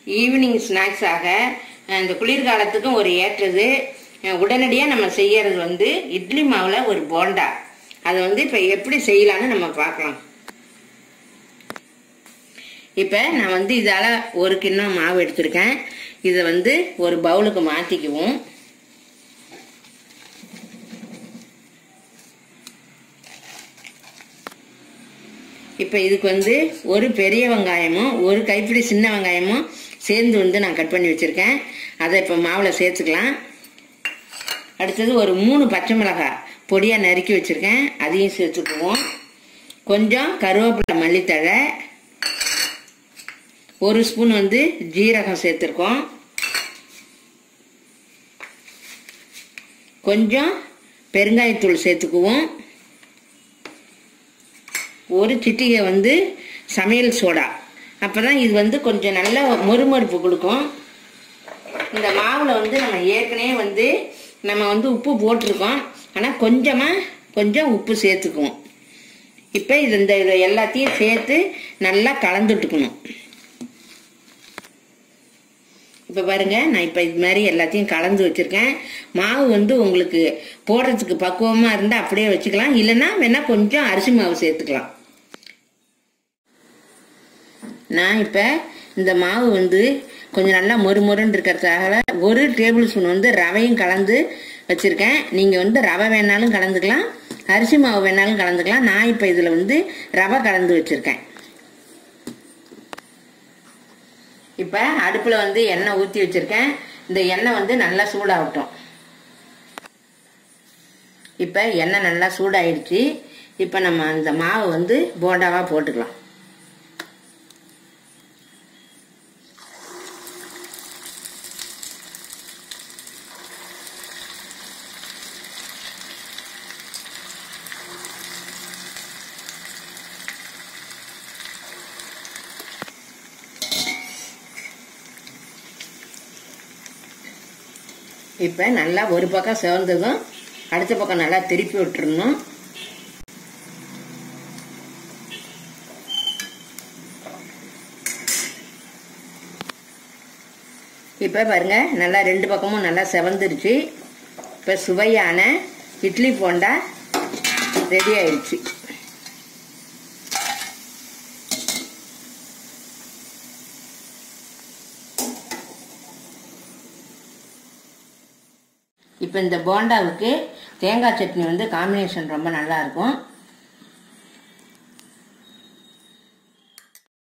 evening ஸ்நாக்ஸாக இந்த குளிர்காலத்துக்கும் ஒரு ஏற்றது உடனடியாக நம்ம செய்யறது வந்து இட்லி மாவில் ஒரு போண்டா அதை வந்து இப்போ எப்படி செய்யலான்னு நம்ம பார்க்கலாம் இப்போ நான் வந்து இதால் ஒரு கிண்ணம் மாவு எடுத்திருக்கேன் இதை வந்து ஒரு பவுலுக்கு மாற்றிக்குவோம் இப்போ இதுக்கு வந்து ஒரு பெரிய வெங்காயமும் ஒரு கைப்பிடி சின்ன வெங்காயமும் சேர்ந்து வந்து நான் கட் பண்ணி வச்சுருக்கேன் அதை இப்போ மாவில் சேர்த்துக்கலாம் அடுத்தது ஒரு மூணு பச்சை மிளகாய் பொடியாக நறுக்கி வச்சுருக்கேன் அதையும் சேர்த்துக்குவோம் கொஞ்சம் கருவேப்பிலை மல்லித்தழை ஒரு ஸ்பூன் வந்து ஜீரகம் சேர்த்துருக்கோம் கொஞ்சம் பெருங்காயத்தூள் சேர்த்துக்குவோம் ஒரு சிட்டிகை வந்து சமையல் சோடா அப்போ தான் இது வந்து கொஞ்சம் நல்ல மொறுமொறுப்பு கொடுக்கும் இந்த மாவில் வந்து நம்ம ஏற்கனவே வந்து நம்ம வந்து உப்பு போட்டிருக்கோம் ஆனால் கொஞ்சமாக கொஞ்சம் உப்பு சேர்த்துக்குவோம் இப்போ இது இந்த இதை எல்லாத்தையும் சேர்த்து நல்லா கலந்துட்டுக்கணும் இப்போ பாருங்க நான் இப்போ இது மாதிரி எல்லாத்தையும் கலந்து வச்சுருக்கேன் மாவு வந்து உங்களுக்கு போடுறதுக்கு பக்குவமாக இருந்தால் அப்படியே வச்சுக்கலாம் இல்லைன்னா வேணால் கொஞ்சம் அரிசி மாவு சேர்த்துக்கலாம் நான் இப்போ இந்த மாவு வந்து கொஞ்சம் நல்லா மொறு மொறுன்னு இருக்கிறதுக்காக ஒரு டேபிள் ஸ்பூன் வந்து ரவையும் கலந்து வச்சுருக்கேன் நீங்கள் வந்து ரவை வேணாலும் கலந்துக்கலாம் அரிசி மாவு வேணாலும் கலந்துக்கலாம் நான் இப்போ இதில் வந்து ரவை கலந்து வச்சுருக்கேன் இப்போ அடுப்பில் வந்து எண்ணெய் ஊற்றி வச்சுருக்கேன் இந்த எண்ணெய் வந்து நல்லா சூடாகட்டும் இப்போ எண்ணெய் நல்லா சூடாயிடுச்சு இப்போ நம்ம அந்த மாவை வந்து போண்டாவாக போட்டுக்கலாம் இப்போ நல்லா ஒரு பக்கம் சிவந்ததும் அடுத்த பக்கம் நல்லா திருப்பி விட்டுறணும் இப்போ பாருங்க நல்லா ரெண்டு பக்கமும் நல்லா செவந்துருச்சு இப்போ சுவையான இட்லி போண்டா ரெடி ஆயிடுச்சு இப்போ இந்த போண்டாவுக்கு தேங்காய் சட்னி வந்து காம்பினேஷன் ரொம்ப நல்லா இருக்கும்